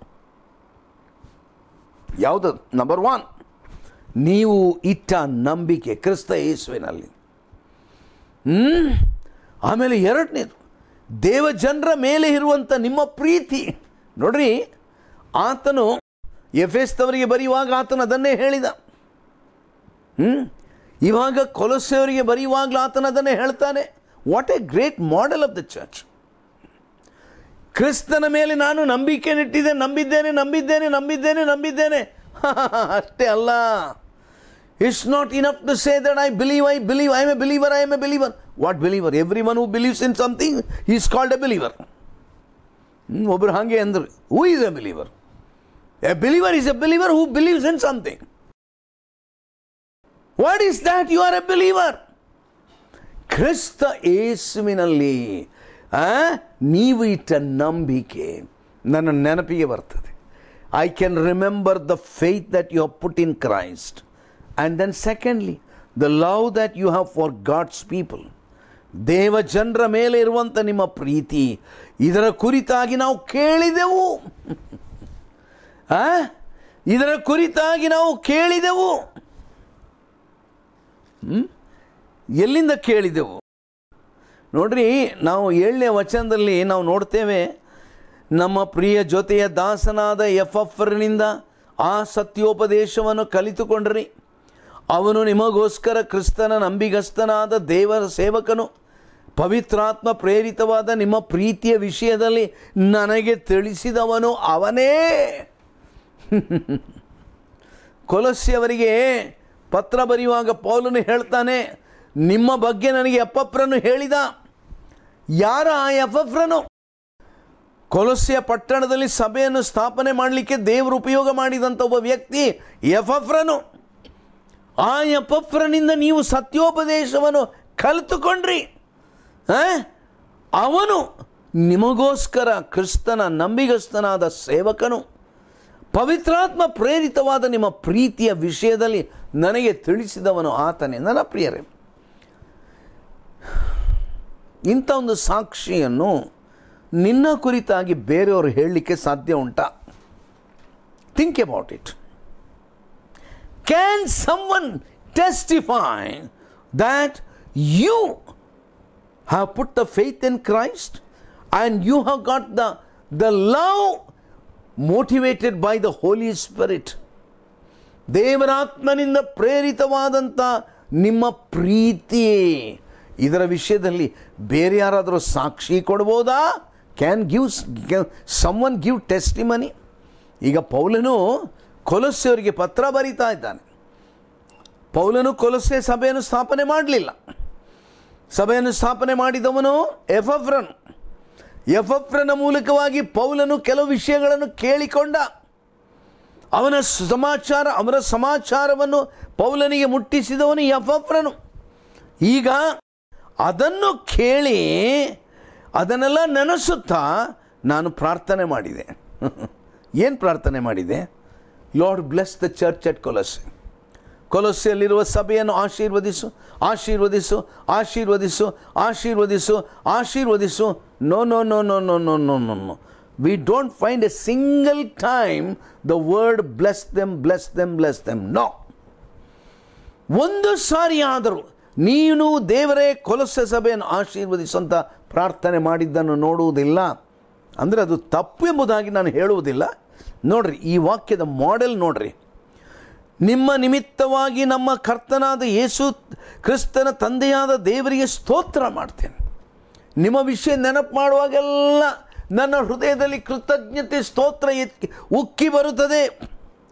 ಯಾವುದು ನಂಬರ್ ಒನ್ ನೀವು ಇಟ್ಟ ನಂಬಿಕೆ ಕ್ರಿಸ್ತ ಯೇಸುವಿನಲ್ಲಿ ಹ್ಮ್ ಆಮೇಲೆ ಎರಡನೇದು ದೇವ ಜನರ ಮೇಲೆ ಇರುವಂಥ ನಿಮ್ಮ ಪ್ರೀತಿ ನೋಡ್ರಿ ಆತನು ಎಫೆಸ್ತವರಿಗೆ ಬರೆಯುವಾಗ ಆತನು ಅದನ್ನೇ ಹೇಳಿದ ಹ್ಮ್ ಇವಾಗ ಕೊಲಸೆಯವರಿಗೆ ಬರೆಯುವಾಗಲೂ ಆತನು ಅದನ್ನೇ ಹೇಳ್ತಾನೆ what a great model of the church ಕ್ರಿಸ್ತನ ಮೇಲೆ ನಾನು ನಂಬಿಕೆ ನೆಟ್ಟಿದ್ದೆ ನಂಬಿದ್ದೇನೆ ನಂಬಿದ್ದೇನೆ ನಂಬಿದ್ದೇನೆ ನಂಬಿದ್ದೇನೆ ಅಷ್ಟೇ ಅಲ್ಲ it's not enough to say that I believe I believe I am a believer I am a believer what believer every one who believes in something is called a believer ಒಬ್ಬರು ಹಾಗೆ ಅಂದರು who is a believer a believer is a believer who believes in something what is that you are a believer ಕ್ರಿಸ್ತ ಯೇಸುವಿನಲ್ಲಿ ಆ, ನೀವು ಇಟ್ಟ ನಂಬಿಕೆ ನನ್ನ ನೆನಪಿಗೆ ಬರ್ತದೆ I can remember the faith that you have put in Christ and then secondly the love that you have for God's people ದೇವ ಜನರ ಮೇಲೆ ಇರುವಂಥ ನಿಮ್ಮ ಪ್ರೀತಿ ಇದರ ಕುರಿತಾಗಿ ನಾವು ಕೇಳಿದೆವು ಆ? ಇದರ ಕುರಿತಾಗಿ ನಾವು ಕೇಳಿದೆವು ಹ್ಮ್? ಎಲ್ಲಿಂದ ಕೇಳಿದೆವು ನೋಡ್ರಿ ನಾವು ಏಳನೇ ವಚನದಲ್ಲಿ ನಾವು ನೋಡ್ತೇವೆ ನಮ್ಮ ಪ್ರಿಯ ಜೊತೆಯ ದಾಸನಾದ ಎಫ್ಎಫ್ನಿಂದ ಆ ಸತ್ಯೋಪದೇಶವನ್ನು ಕಲಿತುಕೊಂಡ್ರಿ ಅವನು ನಿಮಗೋಸ್ಕರ ಕ್ರಿಸ್ತನ ನಂಬಿಗಸ್ತನಾದ ದೇವರ ಸೇವಕನು ಪವಿತ್ರಾತ್ಮ ಪ್ರೇರಿತವಾದ ನಿಮ್ಮ ಪ್ರೀತಿಯ ವಿಷಯದಲ್ಲಿ ನನಗೆ ತಿಳಿಸಿದವನು ಅವನೇ ಕೊಲಸ್ಯವರಿಗೆ ಪತ್ರ ಬರೆಯುವಾಗ ಪೌಲನು ಹೇಳ್ತಾನೆ ನಿಮ್ಮ ಬಗ್ಗೆ ನನಗೆ ಎಪ್ಪಫ್ರನು ಹೇಳಿದ ಯಾರ ಆ ಎಫಫ್ರನು ಕೊಲಸ್ಯ ಪಟ್ಟಣದಲ್ಲಿ ಸಭೆಯನ್ನು ಸ್ಥಾಪನೆ ಮಾಡಲಿಕ್ಕೆ ದೇವರು ಉಪಯೋಗ ಮಾಡಿದಂಥ ಒಬ್ಬ ವ್ಯಕ್ತಿ ಎಫಫ್ರನು ಆ ಎಫಫ್ರನಿಂದ ನೀವು ಸತ್ಯೋಪದೇಶವನ್ನು ಕಲಿತುಕೊಂಡ್ರಿ ಆ? ಅವನು ನಿಮಗೋಸ್ಕರ ಕ್ರಿಸ್ತನ ನಂಬಿಗಸ್ತನಾದ ಸೇವಕನು ಪವಿತ್ರಾತ್ಮ ಪ್ರೇರಿತವಾದ ನಿಮ್ಮ ಪ್ರೀತಿಯ ವಿಷಯದಲ್ಲಿ ನನಗೆ ತಿಳಿಸಿದವನು ಆತನೇ ನನ್ನ ಪ್ರಿಯರೇ ಇಂಥ ಒಂದು ಸಾಕ್ಷಿಯನ್ನು ನಿನ್ನ ಕುರಿತಾಗಿ ಬೇರೆಯವರು ಹೇಳಲಿಕ್ಕೆ ಸಾಧ್ಯ ಉಂಟಾ think about it can someone testify that you have put the faith in Christ and you have got the, the love motivated by the Holy Spirit. ದೇವರಾತ್ಮನಿಂದ ಪ್ರೇರಿತವಾದಂಥ ನಿಮ್ಮ ಪ್ರೀತಿ ಇದರ ವಿಷಯದಲ್ಲಿ ಬೇರೆ ಯಾರಾದರೂ ಸಾಕ್ಷಿ ಕೊಡ್ಬೋದಾ can give some one give testimony ಈಗ ಪೌಲನು ಕೊಲಸ್ಸೆಯವರಿಗೆ ಪತ್ರ ಬರೀತಾ ಇದ್ದಾನೆ ಪೌಲನು ಕೊಲಸ್ಸೆ ಸಭೆಯನ್ನು ಸ್ಥಾಪನೆ ಮಾಡಲಿಲ್ಲ ಸಭೆಯನ್ನು ಸ್ಥಾಪನೆ ಮಾಡಿದವನು ಎಫಫ್ರನ್ ಎಫಫ್ರನ ಮೂಲಕವಾಗಿ ಪೌಲನು ಕೆಲವು ವಿಷಯಗಳನ್ನು ಕೇಳಿಕೊಂಡ ಅವನ ಸಮಾಚಾರ ಅವರ ಸಮಾಚಾರವನ್ನು ಪೌಲನಿಗೆ ಮುಟ್ಟಿಸಿದವನು ಎಫಫ್ರನು ಈಗ ಅದನ್ನು ಕೇಳಿ ಅದನ್ನೆಲ್ಲ ನೆನೆಸುತ್ತಾ ನಾನು ಪ್ರಾರ್ಥನೆ ಮಾಡಿದೆ ಏನು ಪ್ರಾರ್ಥನೆ ಮಾಡಿದೆ Lord bless the church at Colossae ಕೊಲೊಸ್ಸೆಯಲ್ಲಿರುವ ಸಭೆಯನ್ನು ಆಶೀರ್ವದಿಸು ಆಶೀರ್ವದಿಸು ಆಶೀರ್ವದಿಸು ಆಶೀರ್ವದಿಸು ಆಶೀರ್ವದಿಸು no no no no no no no no no we don't find a single time the word bless them bless them bless them no ಒಂದು ಸಾರಿ ಆದರೂ ನೀನು ದೇವರೇ ಕೊಲಸೆ ಸಭೆಯನ್ನು ಆಶೀರ್ವದಿಸುವಂಥ ಪ್ರಾರ್ಥನೆ ಮಾಡಿದ್ದನ್ನು ನೋಡುವುದಿಲ್ಲ ಅಂದರೆ ಅದು ತಪ್ಪು ಎಂಬುದಾಗಿ ನಾನು ಹೇಳುವುದಿಲ್ಲ ನೋಡ್ರಿ ಈ ವಾಕ್ಯದ ಮಾಡೆಲ್ ನೋಡ್ರಿ ನಿಮ್ಮ ನಿಮಿತ್ತವಾಗಿ ನಮ್ಮ ಕರ್ತನಾದ ಯೇಸು ಕ್ರಿಸ್ತನ ತಂದೆಯಾದ ದೇವರಿಗೆ ಸ್ತೋತ್ರ ಮಾಡ್ತೇನೆ ನಿಮ್ಮ ವಿಷಯ ನೆನಪು ಮಾಡುವಾಗೆಲ್ಲ ನನ್ನ ಹೃದಯದಲ್ಲಿ ಕೃತಜ್ಞತೆ ಸ್ತೋತ್ರ ಎತ್ತಿ ಉಕ್ಕಿ ಬರುತ್ತದೆ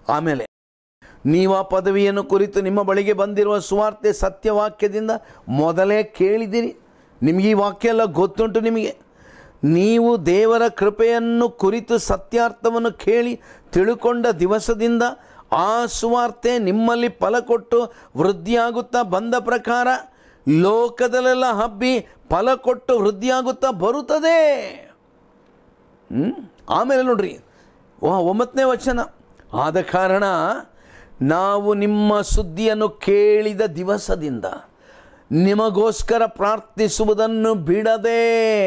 ಆಮೇಲೆ ನೀವು ಆ ಪದವಿಯನ್ನು ಕುರಿತು ನಿಮ್ಮ ಬಳಿಗೆ ಬಂದಿರುವ ಸುವಾರ್ತೆ ಸತ್ಯವಾಕ್ಯದಿಂದ ಮೊದಲೇ ಕೇಳಿದಿರಿ ನಿಮಗೆ ಈ ವಾಕ್ಯ ಎಲ್ಲ ಗೊತ್ತುಂಟು ನಿಮಗೆ ನೀವು ದೇವರ ಕೃಪೆಯನ್ನು ಕುರಿತು ಸತ್ಯಾರ್ಥವನ್ನು ಕೇಳಿ ತಿಳುಕೊಂಡ ದಿವಸದಿಂದ ಆ ಸುವಾರ್ತೆ ನಿಮ್ಮಲ್ಲಿ ಫಲ ಕೊಟ್ಟು ವೃದ್ಧಿಯಾಗುತ್ತಾ ಬಂದ ಪ್ರಕಾರ ಲೋಕದಲ್ಲೆಲ್ಲ ಹಬ್ಬಿ ಫಲ ಕೊಟ್ಟು ವೃದ್ಧಿಯಾಗುತ್ತಾ ಬರುತ್ತದೆ ಹ್ಮ್? ಆಮೇಲೆ ನೋಡ್ರಿ ವಾ ಒಂಬತ್ತನೇ ವಚನ ಆದ ಕಾರಣ ನಾವು ನಿಮ್ಮ ಸುದ್ದಿಯನ್ನು ಕೇಳಿದ ದಿವಸದಿಂದ ನಿಮಗೋಸ್ಕರ ಪ್ರಾರ್ಥಿಸುವುದನ್ನು ಬಿಡದೆ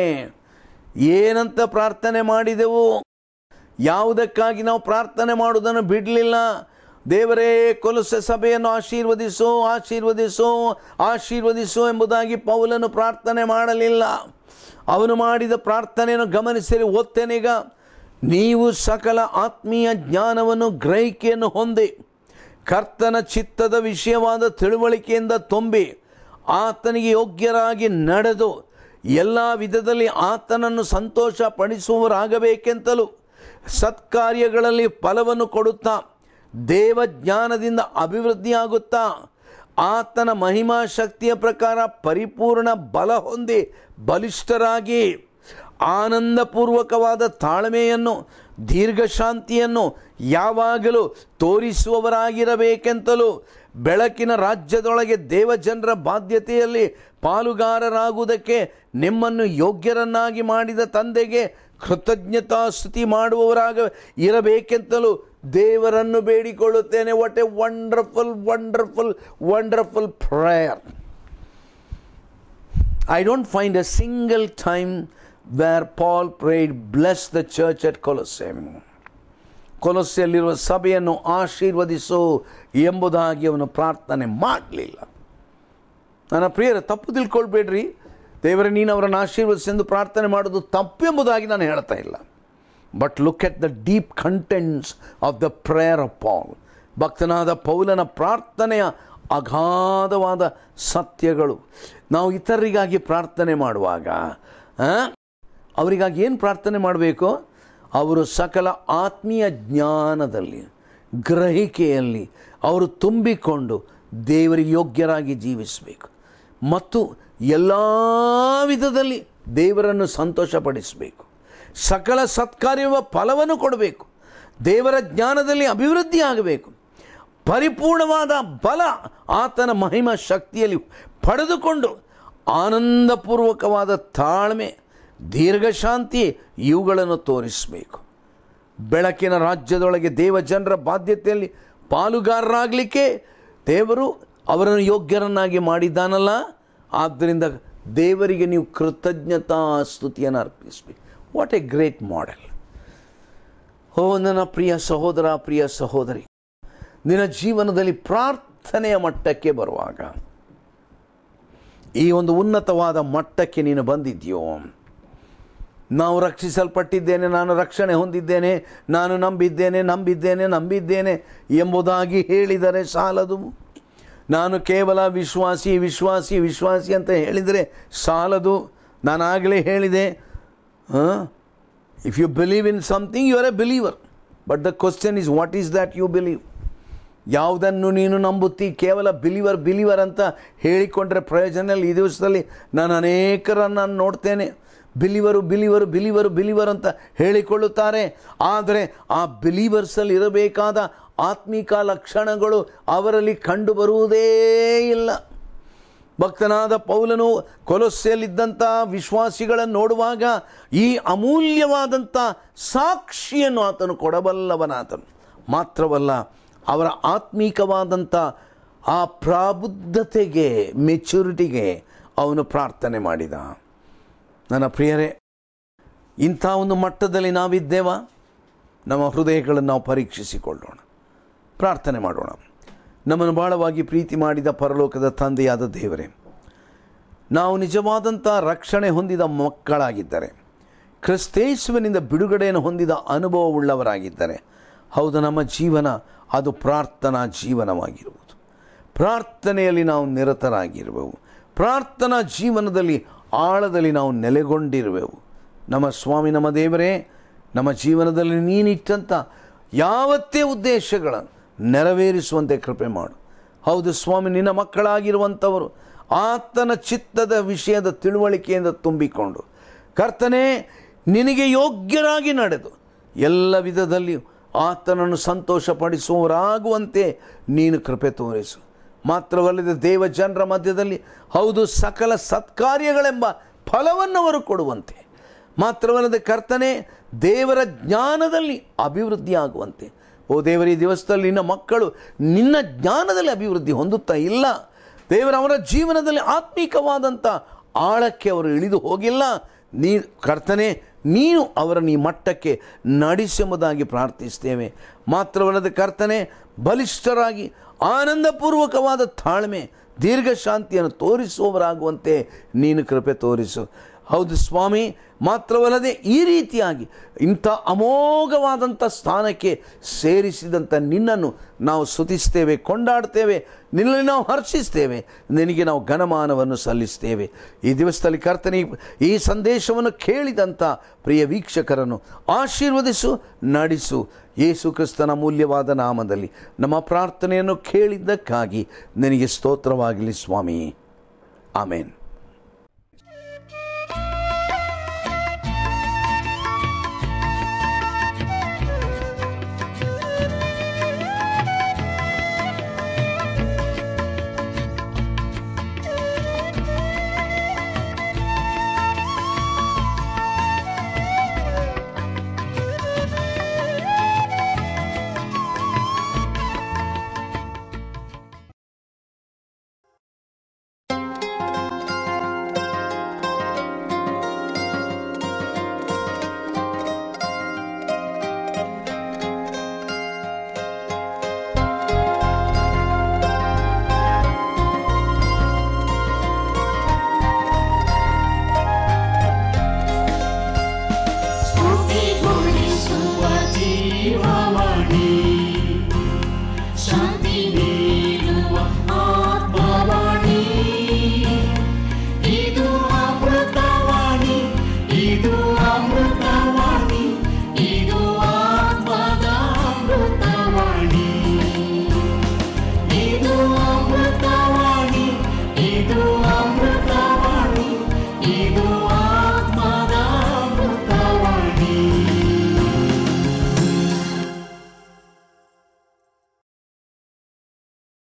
ಏನಂತ ಪ್ರಾರ್ಥನೆ ಮಾಡಿದೆವು ಯಾವುದಕ್ಕಾಗಿ ನಾವು ಪ್ರಾರ್ಥನೆ ಮಾಡುವುದನ್ನು ಬಿಡಲಿಲ್ಲ ದೇವರೇ ಕೊಲಸೆ ಸಭೆಯನ್ನು ಆಶೀರ್ವದಿಸು ಆಶೀರ್ವದಿಸು ಆಶೀರ್ವದಿಸು ಎಂಬುದಾಗಿ ಪೌಲನು ಪ್ರಾರ್ಥನೆ ಮಾಡಲಿಲ್ಲ ಅವನು ಮಾಡಿದ ಪ್ರಾರ್ಥನೆಯನ್ನು ಗಮನಿಸಿರಿ ಓದ್ತೇನೀಗ ನೀವು ಸಕಲ ಆತ್ಮೀಯ ಜ್ಞಾನವನ್ನು ಗ್ರಹಿಕೆಯನ್ನು ಹೊಂದಿ ಕರ್ತನ ಚಿತ್ತದ ವಿಷಯವಾದ ತಿಳುವಳಿಕೆಯಿಂದ ತುಂಬಿ ಆತನಿಗೆ ಯೋಗ್ಯರಾಗಿ ನಡೆದು ಎಲ್ಲ ವಿಧದಲ್ಲಿ ಆತನನ್ನು ಸಂತೋಷ ಪಡಿಸುವವರಾಗಬೇಕೆಂತಲೂ ಸತ್ಕಾರ್ಯಗಳಲ್ಲಿ ಫಲವನ್ನು ಕೊಡುತ್ತಾ ದೇವಜ್ಞಾನದಿಂದ ಅಭಿವೃದ್ಧಿಯಾಗುತ್ತಾ ಆತನ ಮಹಿಮಾ ಶಕ್ತಿಯ ಪ್ರಕಾರ ಪರಿಪೂರ್ಣ ಬಲ ಹೊಂದಿ ಬಲಿಷ್ಠರಾಗಿ ಆನಂದಪೂರ್ವಕವಾದ ತಾಳ್ಮೆಯನ್ನು ದೀರ್ಘಶಾಂತಿಯನ್ನು ಯಾವಾಗಲೂ ತೋರಿಸುವವರಾಗಿರಬೇಕೆಂತಲೂ ಬೆಳಕಿನ ರಾಜ್ಯದೊಳಗೆ ದೇವಜನರ ಬಾಧ್ಯತೆಯಲ್ಲಿ ಪಾಲುಗಾರರಾಗುವುದಕ್ಕೆ ನಿಮ್ಮನ್ನು ಯೋಗ್ಯರನ್ನಾಗಿ ಮಾಡಿದ ತಂದೆಗೆ ಕೃತಜ್ಞತಾ ಸ್ತುತಿ ಮಾಡುವವರಾಗ ಇರಬೇಕೆಂತಲೂ ದೇವರನ್ನು ಬೇಡಿಕೊಳ್ಳುತ್ತೇನೆ what a wonderful wonderful wonderful prayer I don't find a single time where Paul prayed, Bless the church at Colosseum. ಕೊಲೊಸ್ಸೆಯಲ್ಲಿರುವ ಸಭೆಯನ್ನು ಆಶೀರ್ವದಿಸು ಎಂಬುದಾಗಿ ಅವನು ಪ್ರಾರ್ಥನೆ ಮಾಡಲಿಲ್ಲ ನನ್ನ ಪ್ರಿಯರ ತಪ್ಪು ತಿಳ್ಕೊಳ್ಬೇಡ್ರಿ ದೇವರೇ ನೀನು ಅವರನ್ನು ಆಶೀರ್ವದಿಸೆಂದು ಪ್ರಾರ್ಥನೆ ಮಾಡೋದು ತಪ್ಪು ಎಂಬುದಾಗಿ ನಾನು ಹೇಳ್ತಾ ಇಲ್ಲ but look at the deep contents of the prayer of Paul ಭಕ್ತನಾದ ಪೌಲನ ಪ್ರಾರ್ಥನೆಯ ಅಗಾಧವಾದ ಸತ್ಯಗಳು ನಾವು ಇತರರಿಗಾಗಿ ಪ್ರಾರ್ಥನೆ ಮಾಡುವಾಗ ಆ, ಅವರಿಗಾಗಿ ಏನು ಪ್ರಾರ್ಥನೆ ಮಾಡಬೇಕು ಅವರು ಸಕಲ ಆತ್ಮೀಯ ಜ್ಞಾನದಲ್ಲಿ ಗ್ರಹಿಕೆಯಲ್ಲಿ ಅವರು ತುಂಬಿಕೊಂಡು ದೇವರಿಗೆ ಯೋಗ್ಯರಾಗಿ ಜೀವಿಸಬೇಕು ಮತ್ತು ಎಲ್ಲ ವಿಧದಲ್ಲಿ ದೇವರನ್ನು ಸಂತೋಷಪಡಿಸಬೇಕು ಸಕಲ ಸತ್ಕಾರ್ಯವ ಫಲವನ್ನು ಕೊಡಬೇಕು ದೇವರ ಜ್ಞಾನದಲ್ಲಿ ಅಭಿವೃದ್ಧಿ ಆಗಬೇಕು ಪರಿಪೂರ್ಣವಾದ ಬಲ ಆತನ ಮಹಿಮ ಶಕ್ತಿಯಲ್ಲಿ ಪಡೆದುಕೊಂಡು ಆನಂದಪೂರ್ವಕವಾದ ತಾಳ್ಮೆ ದೀರ್ಘಶಾಂತಿ ಇವುಗಳನ್ನು ತೋರಿಸಬೇಕು ಬೆಳಕಿನ ರಾಜ್ಯದೊಳಗೆ ದೇವಜನರ ಬಾಧ್ಯತೆಯಲ್ಲಿ ಪಾಲುಗಾರರಾಗಲಿಕ್ಕೆ ದೇವರು ಅವರನ್ನು ಯೋಗ್ಯರನ್ನಾಗಿ ಮಾಡಿದ್ದಾನಲ್ಲ ಆದ್ದರಿಂದ ದೇವರಿಗೆ ನೀವು ಕೃತಜ್ಞತಾ ಸ್ತುತಿಯನ್ನು ಅರ್ಪಿಸಬೇಕು ವಾಟ್ ಎ ಗ್ರೇಟ್ ಮಾಡೆಲ್ ಓ ನನ್ನ ಪ್ರಿಯ ಸಹೋದರ ಪ್ರಿಯ ಸಹೋದರಿ ನಿನ್ನ ಜೀವನದಲ್ಲಿ ಪ್ರಾರ್ಥನೆಯ ಮಟ್ಟಕ್ಕೆ ಬರುವಾಗ ಈ ಒಂದು ಉನ್ನತವಾದ ಮಟ್ಟಕ್ಕೆ ನೀನು ಬಂದಿದ್ಯೋ ನಾವು ರಕ್ಷಿಸಲ್ಪಟ್ಟಿದ್ದೇನೆ ನಾನು ರಕ್ಷಣೆ ಹೊಂದಿದ್ದೇನೆ ನಾನು ನಂಬಿದ್ದೇನೆ ನಂಬಿದ್ದೇನೆ ನಂಬಿದ್ದೇನೆ ಎಂಬುದಾಗಿ ಹೇಳಿದರೆ ಸಾಲದು ನಾನು ಕೇವಲ ವಿಶ್ವಾಸಿ ವಿಶ್ವಾಸಿ ವಿಶ್ವಾಸಿ ಅಂತ ಹೇಳಿದರೆ ಸಾಲದು ನಾನು ಆಗಲೇ ಹೇಳಿದೆ if you believe in something you are a believer but the question is what is that you believe ಯಾವುದನ್ನು ನೀನು ನಂಬುತ್ತಿ ಕೇವಲ ಬಿಲಿವರ್ ಬಿಲಿವರ್ ಅಂತ ಹೇಳಿಕೊಂಡ್ರೆ ಪ್ರಯೋಜನ ಇಲ್ಲ ಈ ದಿವಸದಲ್ಲಿ ನಾನು ಅನೇಕರನ್ನು ನಾನು ನೋಡ್ತೇನೆ ಬಿಲಿವರು ಬಿಲಿವರು ಬಿಲಿವರು ಬಿಲಿವರ್ ಅಂತ ಹೇಳಿಕೊಳ್ಳುತ್ತಾರೆ ಆದರೆ ಆ ಬಿಲೀವರ್ಸಲ್ಲಿ ಇರಬೇಕಾದ ಆತ್ಮಿಕ ಲಕ್ಷಣಗಳು ಅವರಲ್ಲಿ ಕಂಡುಬರುವುದೇ ಇಲ್ಲ ಭಕ್ತನಾದ ಪೌಲನು ಕೊಲೊಸ್ಸೆಯಲ್ಲಿದ್ದಂಥ ವಿಶ್ವಾಸಿಗಳನ್ನು ನೋಡುವಾಗ ಈ ಅಮೂಲ್ಯವಾದಂಥ ಸಾಕ್ಷಿಯನ್ನು ಆತನು ಕೊಡಬಲ್ಲವನಾತನು ಮಾತ್ರವಲ್ಲ ಅವರ ಆತ್ಮೀಕವಾದಂಥ ಆ ಪ್ರಾಬುದ್ಧತೆಗೆ ಮೆಚುರಿಟಿಗೆ ಅವನು ಪ್ರಾರ್ಥನೆ ಮಾಡಿದ ನನ್ನ ಪ್ರಿಯರೇ ಇಂಥ ಒಂದು ಮಟ್ಟದಲ್ಲಿ ನಾವಿದ್ದೇವಾ ನಮ್ಮ ಹೃದಯಗಳನ್ನು ನಾವು ಪರೀಕ್ಷಿಸಿಕೊಳ್ಳೋಣ ಪ್ರಾರ್ಥನೆ ಮಾಡೋಣ ನಮ್ಮನ್ನು ಬಹಳವಾಗಿ ಪ್ರೀತಿ ಮಾಡಿದ ಪರಲೋಕದ ತಂದೆಯಾದ ದೇವರೇ ನಾವು ನಿಜವಾದಂಥ ರಕ್ಷಣೆ ಹೊಂದಿದ ಮಕ್ಕಳಾಗಿದ್ದರೆ ಕ್ರಿಸ್ತೇಸುವಿನಿಂದ ಬಿಡುಗಡೆಯನ್ನು ಹೊಂದಿದ ಅನುಭವವುಳ್ಳವರಾಗಿದ್ದರೆ ಹೌದು ನಮ್ಮ ಜೀವನ ಅದು ಪ್ರಾರ್ಥನಾ ಜೀವನವಾಗಿರುವುದು ಪ್ರಾರ್ಥನೆಯಲ್ಲಿ ನಾವು ನಿರತರಾಗಿರುವೆವು ಪ್ರಾರ್ಥನಾ ಜೀವನದಲ್ಲಿ ಆಳದಲ್ಲಿ ನಾವು ನೆಲೆಗೊಂಡಿರುವೆವು ನಮ್ಮ ಸ್ವಾಮಿ ನಮ್ಮ ದೇವರೇ ನಮ್ಮ ಜೀವನದಲ್ಲಿ ನೀನಿಟ್ಟಂಥ ಯಾವತ್ತೇ ಉದ್ದೇಶಗಳನ್ನು ನೆರವೇರಿಸುವಂತೆ ಕೃಪೆ ಮಾಡು ಹೌದು ಸ್ವಾಮಿ ನಿನ್ನ ಮಕ್ಕಳಾಗಿರುವಂಥವರು ಆತನ ಚಿತ್ತದ ವಿಷಯದ ತಿಳುವಳಿಕೆಯಿಂದ ತುಂಬಿಕೊಂಡು ಕರ್ತನೇ ನಿನಗೆ ಯೋಗ್ಯರಾಗಿ ನಡೆದು ಎಲ್ಲ ವಿಧದಲ್ಲಿಯೂ ಆತನನ್ನು ಸಂತೋಷಪಡಿಸುವವರಾಗುವಂತೆ ನೀನು ಕೃಪೆ ತೋರಿಸು ಮಾತ್ರವಲ್ಲದೆ ದೇವ ಜನರ ಮಧ್ಯದಲ್ಲಿ ಹೌದು ಸಕಲ ಸತ್ಕಾರ್ಯಗಳೆಂಬ ಫಲವನ್ನು ಅವರು ಕೊಡುವಂತೆ ಮಾತ್ರವಲ್ಲದೆ ಕರ್ತನೆ ದೇವರ ಜ್ಞಾನದಲ್ಲಿ ಅಭಿವೃದ್ಧಿ ಆಗುವಂತೆ ಓ ದೇವರ ಈ ದಿವಸದಲ್ಲಿ ನಿನ್ನ ಮಕ್ಕಳು ನಿನ್ನ ಜ್ಞಾನದಲ್ಲಿ ಅಭಿವೃದ್ಧಿ ಹೊಂದುತ್ತಾ ಇಲ್ಲ ದೇವರ ಅವರ ಜೀವನದಲ್ಲಿ ಆತ್ಮೀಕವಾದಂಥ ಆಳಕ್ಕೆ ಅವರು ಇಳಿದು ಹೋಗಿಲ್ಲ ನೀ ಕರ್ತನೆ ನೀನು ಅವರನ್ನು ಈ ಮಟ್ಟಕ್ಕೆ ನಡೆಸೆಂಬುದಾಗಿ ಪ್ರಾರ್ಥಿಸ್ತೇವೆ ಮಾತ್ರವಲ್ಲದೆ ಕರ್ತನೆ ಬಲಿಷ್ಠರಾಗಿ ಆನಂದಪೂರ್ವಕವಾದ ತಾಳ್ಮೆ ದೀರ್ಘ ಶಾಂತಿಯನ್ನು ತೋರಿಸುವವರಾಗುವಂತೆ ನೀನು ಕೃಪೆ ತೋರಿಸು ಹೌದು ಸ್ವಾಮಿ ಮಾತ್ರವಲ್ಲದೆ ಈ ರೀತಿಯಾಗಿ ಇಂಥ ಅಮೋಘವಾದಂಥ ಸ್ಥಾನಕ್ಕೆ ಸೇರಿಸಿದಂಥ ನಿನ್ನನ್ನು ನಾವು ಸ್ತುತಿಸ್ತೇವೆ ಕೊಂಡಾಡ್ತೇವೆ ನಿನ್ನಲ್ಲಿ ನಾವು ಹರ್ಷಿಸ್ತೇವೆ ನಿನಗೆ ನಾವು ಘನಮಾನವನ್ನು ಸಲ್ಲಿಸ್ತೇವೆ ಈ ದಿವಸದಲ್ಲಿ ಕರ್ತನಿ ಈ ಸಂದೇಶವನ್ನು ಕೇಳಿದಂಥ ಪ್ರಿಯ ವೀಕ್ಷಕರನ್ನು ಆಶೀರ್ವದಿಸು ನಡೆಸು ಯೇಸು ಕ್ರಿಸ್ತನ ಮೂಲ್ಯವಾದ ನಾಮದಲ್ಲಿ ನಮ್ಮ ಪ್ರಾರ್ಥನೆಯನ್ನು ಕೇಳಿದ್ದಕ್ಕಾಗಿ ನಿನಗೆ ಸ್ತೋತ್ರವಾಗಲಿ ಸ್ವಾಮಿ ಆಮೇನ್ ಸ್ತುತಿಗೊಳಿಸುವ ಜೀವವಾಣಿ ಶಾಂತಿ ನೀಡುವ ಆತ್ಮವಾಣಿ ಇದು ಅಮೃತವಾಣಿ ಇದು ಅಮೃತವಾಣಿ ಇದು ಆತ್ಮದ ಅಮೃತವಾಣಿ ಇದು ಅಮೃತವಾಣಿ ಇದು